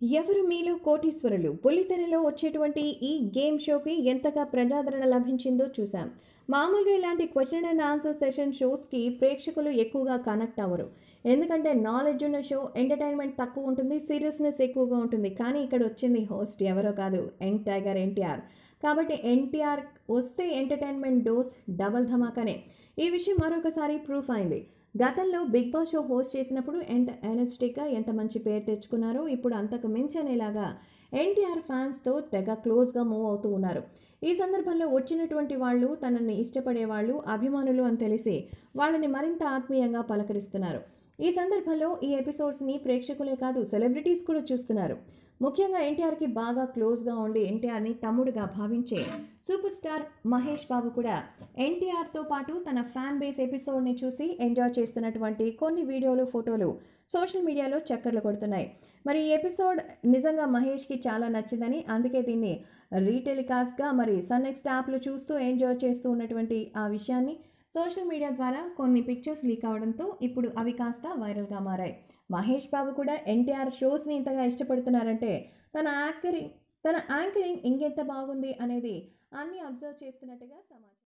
ఎవరు మీలో కోటీశ్వరులు బుల్లితెరలో వచ్చేటువంటి ఈ గేమ్ షోకి ఎంతగా ప్రజాదరణ లభించిందో చూసాం మామూలుగా ఇలాంటి క్వశ్చన్ అండ్ ఆన్సర్ సెషన్ షోస్కి ప్రేక్షకులు ఎక్కువగా కనెక్ట్ అవ్వరు ఎందుకంటే నాలెడ్జ్ ఉన్న షో ఎంటర్టైన్మెంట్ తక్కువ ఉంటుంది సీరియస్నెస్ ఎక్కువగా ఉంటుంది కానీ ఇక్కడ వచ్చింది హోస్ట్ ఎవరో కాదు యంగ్ టైగర్ ఎన్టీఆర్ కాబట్టి ఎన్టీఆర్ వస్తే ఎంటర్టైన్మెంట్ డోస్ డబల్ ధమాకానే ఈ విషయం మరొకసారి ప్రూఫ్ అయింది గతంలో బిగ్ బాస్ షో హోస్ట్ చేసినప్పుడు ఎంత ఎనర్జెటిక్గా ఎంత మంచి పేరు తెచ్చుకున్నారో ఇప్పుడు అంతకు మించనేలాగా ఎన్టీఆర్ ఫ్యాన్స్తో తెగ క్లోజ్గా మూవ్ అవుతూ ఉన్నారు ఈ సందర్భంలో వచ్చినటువంటి వాళ్ళు తనని ఇష్టపడే వాళ్ళు అభిమానులు అని తెలిసి వాళ్ళని మరింత ఆత్మీయంగా పలకరిస్తున్నారు ఈ సందర్భంలో ఈ ఎపిసోడ్స్ని ప్రేక్షకులే కాదు సెలబ్రిటీస్ కూడా చూస్తున్నారు ముఖ్యంగా ఎన్టీఆర్కి బాగా క్లోజ్గా ఉండి ఎన్టీఆర్ని తమ్ముడుగా భావించే సూపర్ స్టార్ మహేష్ బాబు కూడా ఎన్టీఆర్తో పాటు తన ఫ్యాన్ బేస్ ఎపిసోడ్ని చూసి ఎంజాయ్ చేస్తున్నటువంటి కొన్ని వీడియోలు ఫోటోలు సోషల్ మీడియాలో చక్కర్లు కొడుతున్నాయి మరి ఈ ఎపిసోడ్ నిజంగా మహేష్కి చాలా నచ్చిందని అందుకే దీన్ని రీటెలికాస్ట్గా మరి సన్ నెక్స్ట్ యాప్లు చూస్తూ ఎంజాయ్ చేస్తూ ఉన్నటువంటి ఆ విషయాన్ని సోషల్ మీడియా ద్వారా కొన్ని పిక్చర్స్ లీక్ అవడంతో ఇప్పుడు అవి కాస్త వైరల్గా మారాయి మహేష్ బాబు కూడా ఎన్టీఆర్ షోస్ని ఇంతగా ఇష్టపడుతున్నారంటే తన యాంకరింగ్ తన యాంకరింగ్ ఇంకెంత బాగుంది అనేది అన్నీ అబ్జర్వ్ చేస్తున్నట్టుగా సమాచారం